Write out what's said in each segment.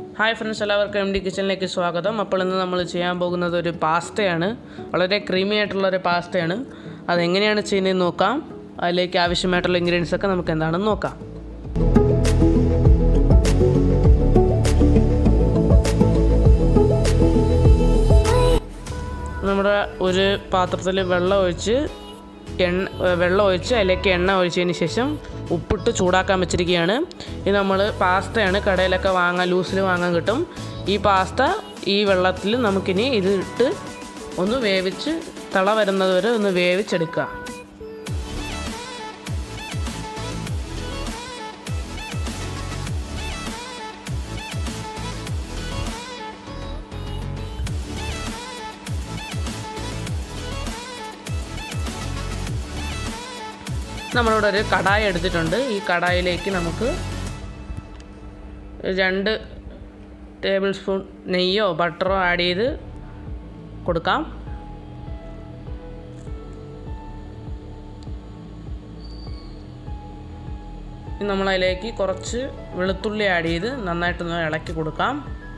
hi friends എല്ലാവർക്കും M D കിച്ചണിലേക്ക് സ്വാഗതം അപ്പോൾ ഇന്ന് നമ്മൾ ചെയ്യാൻ പോകുന്നത് ഒരു പാസ്തയാണ് വളരെ ക്രീമി ആയിട്ടുള്ള ഒരു പാസ്തയാണ് അതെങ്ങനെയാണ് ചെയ്യുന്നതെന്ന് നോക്കാം അതിലേക്ക് ആവശ്യമായിട്ടുള്ള ഇൻഗ്രീഡിയൻസ് ഒക്കെ നമുക്ക് എന്താണെന്ന് നോക്കാം നമ്മുടെ ഒരു പാത്രത്തിൽ വെള്ളം ഒഴിച്ച് എണ്ണ വെള്ളം ഒഴിച്ച് അതിലേക്ക് എണ്ണ ഒഴിച്ചതിന് ശേഷം ഉപ്പിട്ട് ചൂടാക്കാൻ വെച്ചിരിക്കുകയാണ് ഇത് നമ്മൾ പാസ്തയാണ് കടയിലൊക്കെ വാങ്ങാൻ ലൂസിൽ വാങ്ങാൻ കിട്ടും ഈ പാസ്ത ഈ വെള്ളത്തിൽ നമുക്കിനി ഇത് ഇട്ട് ഒന്ന് വേവിച്ച് തള വരുന്നത് വരെ ഒന്ന് വേവിച്ചെടുക്കുക നമ്മളിവിടെ ഒരു കടായി എടുത്തിട്ടുണ്ട് ഈ കടായിലേക്ക് നമുക്ക് രണ്ട് ടേബിൾ സ്പൂൺ നെയ്യോ ബട്ടറോ ആഡ് ചെയ്ത് കൊടുക്കാം ഇനി നമ്മളതിലേക്ക് കുറച്ച് വെളുത്തുള്ളി ആഡ് ചെയ്ത് നന്നായിട്ടൊന്ന് ഇളക്കി കൊടുക്കാം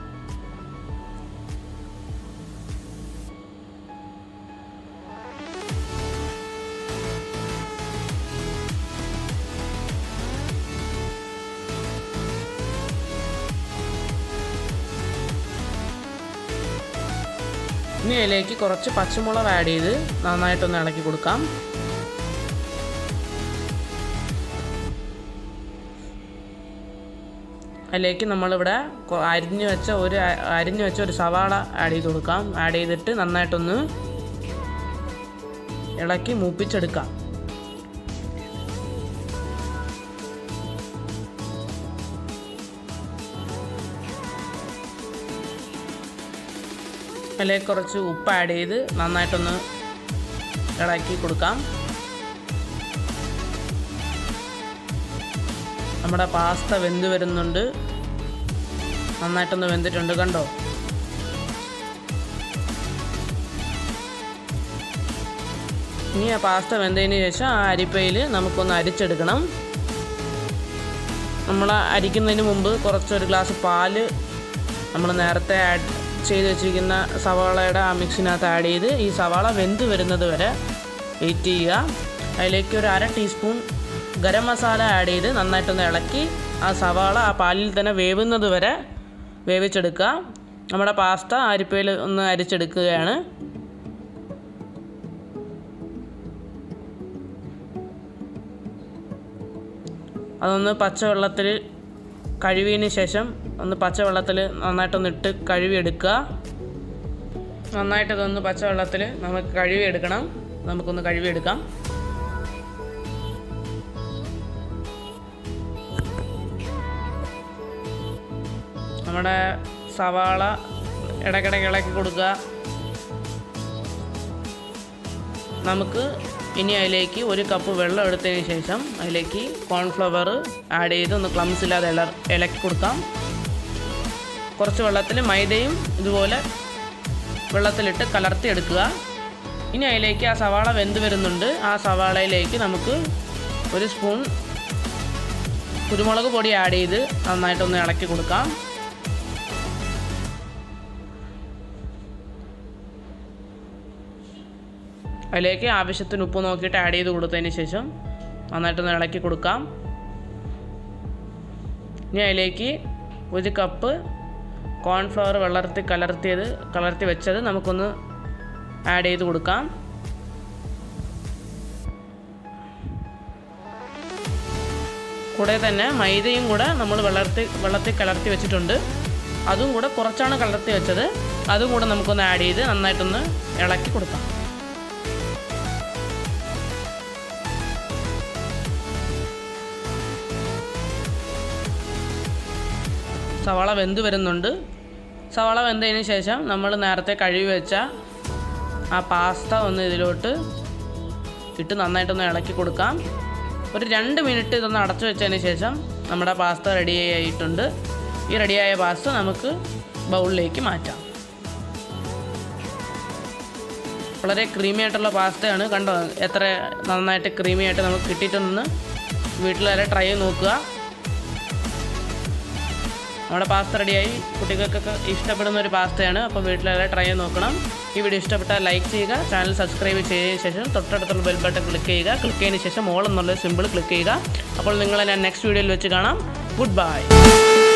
ഇനി അതിലേക്ക് കുറച്ച് പച്ചമുളക് ആഡ് ചെയ്ത് നന്നായിട്ടൊന്ന് ഇളക്കി കൊടുക്കാം അതിലേക്ക് നമ്മളിവിടെ കൊ- അരിഞ്ഞു വെച്ച ഒരു അ- അരിഞ്ഞു വെച്ച ഒരു സവാള ആഡ് ചെയ്ത് കൊടുക്കാം ആഡ് ചെയ്തിട്ട് നന്നായിട്ടൊന്ന് ഇളക്കി മൂപ്പിച്ചെടുക്കാം അതിലേക്ക് കുറച്ച് ഉപ്പ് ആഡ് ചെയ്ത് നന്നായിട്ടൊന്ന് ഇളക്കി കൊടുക്കാം നമ്മുടെ പാസ്ത വെന്ത് വരുന്നുണ്ട് നന്നായിട്ടൊന്ന് വെന്തിട്ടുണ്ട് കണ്ടോ ഇനി ആ പാസ്ത വെന്തതിന് ശേഷം ആ അരിപ്പയിൽ നമുക്കൊന്ന് അരിച്ചെടുക്കണം നമ്മൾ അരിക്കുന്നതിന് മുമ്പ് കുറച്ചൊരു ഗ്ലാസ് പാല് നമ്മൾ നേരത്തെ ആഡ് ചെയ്ത് വെച്ചിരിക്കുന്ന സവാളയുടെ ആ മിക്സിനകത്ത് ആഡ് ചെയ്ത് ഈ സവാള വെന്ത് വരുന്നത് വരെ വെയിറ്റ് ചെയ്യുക അതിലേക്ക് ഒരു അര ടീസ്പൂൺ ഗരം മസാല ആഡ് ചെയ്ത് നന്നായിട്ടൊന്ന് ഇളക്കി ആ സവാള ആ പാലിൽ തന്നെ വേവുന്നത് വരെ വേവിച്ചെടുക്കുക നമ്മുടെ പാസ്ത അരിപ്പയിൽ ഒന്ന് അരിച്ചെടുക്കുകയാണ് അതൊന്ന് പച്ചവെള്ളത്തിൽ കഴുകിയതിന് ശേഷം ഒന്ന് പച്ചവെള്ളത്തിൽ നന്നായിട്ടൊന്ന് ഇട്ട് കഴുകിയെടുക്കുക നന്നായിട്ട് ഇതൊന്ന് പച്ചവെള്ളത്തിൽ നമുക്ക് കഴുകിയെടുക്കണം നമുക്കൊന്ന് കഴുകിയെടുക്കാം നമ്മുടെ സവാള ഇടയ്ക്കിടയ്ക്ക് ഇളക്കി കൊടുക്കുക നമുക്ക് ഇനി അതിലേക്ക് ഒരു കപ്പ് വെള്ളം എടുത്തതിന് ശേഷം അതിലേക്ക് കോൺഫ്ലവർ ആഡ് ചെയ്ത് ഒന്ന് ക്ലംസ് ഇല്ലാതെ ഇള ഇളക്കി കൊടുക്കാം കുറച്ച് വെള്ളത്തിൽ മൈദയും ഇതുപോലെ വെള്ളത്തിലിട്ട് കലർത്തി എടുക്കുക ഇനി അതിലേക്ക് ആ സവാള വെന്ത് വരുന്നുണ്ട് ആ സവാളയിലേക്ക് നമുക്ക് ഒരു സ്പൂൺ കുരുമുളക് പൊടി ആഡ് ചെയ്ത് നന്നായിട്ടൊന്ന് ഇളക്കി കൊടുക്കാം അതിലേക്ക് ആവശ്യത്തിന് ഉപ്പ് നോക്കിയിട്ട് ആഡ് ചെയ്ത് കൊടുത്തതിന് ശേഷം നന്നായിട്ടൊന്ന് ഇളക്കി കൊടുക്കാം ഇനി അതിലേക്ക് ഒരു കപ്പ് കോൺഫ്ലവർ വെള്ളത്തിൽ കലർത്തിയത് കലർത്തി വെച്ചത് നമുക്കൊന്ന് ആഡ് ചെയ്ത് കൊടുക്കാം കൂടെ തന്നെ മൈദയും കൂടെ നമ്മൾ വെള്ളത്തിൽ വെള്ളത്തിൽ കലർത്തി വെച്ചിട്ടുണ്ട് അതും കൂടെ കുറച്ചാണ് കലർത്തി വെച്ചത് അതും കൂടെ നമുക്കൊന്ന് ആഡ് ചെയ്ത് നന്നായിട്ടൊന്ന് ഇളക്കി കൊടുക്കാം സവാള വെന്ത് വരുന്നുണ്ട് സവാള വെന്തതിന് ശേഷം നമ്മൾ നേരത്തെ കഴുകി വെച്ച ആ പാസ്ത ഒന്ന് ഇതിലോട്ട് ഇട്ട് നന്നായിട്ടൊന്ന് ഇളക്കി കൊടുക്കാം ഒരു രണ്ട് മിനിറ്റ് ഇതൊന്ന് അടച്ചു വെച്ചതിന് ശേഷം നമ്മുടെ പാസ്ത റെഡി ആയിട്ടുണ്ട് ഈ റെഡിയായ പാസ്ത നമുക്ക് ബൗളിലേക്ക് മാറ്റാം വളരെ ക്രീമി ആയിട്ടുള്ള പാസ്തയാണ് കണ്ടോ എത്ര നന്നായിട്ട് ക്രീമി ആയിട്ട് നമുക്ക് കിട്ടിയിട്ടുണ്ടെന്ന് വീട്ടിൽ വരെ ട്രൈ ചെയ്ത് നോക്കുക നമ്മുടെ പാസ്ത റെഡിയായി കുട്ടികൾക്കൊക്കെ ഇഷ്ടപ്പെടുന്ന ഒരു പാസ്തയാണ് അപ്പോൾ വീട്ടിലെല്ലാം ട്രൈ ചെയ്ത് നോക്കണം ഈ വീഡിയോ ഇഷ്ടപ്പെട്ടാൽ ലൈക്ക് ചെയ്യുക ചാനൽ സബ്സ്ക്രൈബ് ചെയ്തതിന് ശേഷം തൊട്ടടുത്തുള്ള ബെൽ ബട്ടൺ ക്ലിക്ക് ചെയ്യുക ക്ലിക്ക് ചെയ്തതിന് ശേഷം ഓൾ എന്നുള്ള സിമ്പിൾ ക്ലിക്ക് ചെയ്യുക അപ്പോൾ നിങ്ങളെ ഞാൻ നെക്സ്റ്റ് വീഡിയോയിൽ വെച്ച് കാണാം ഗുഡ് ബൈ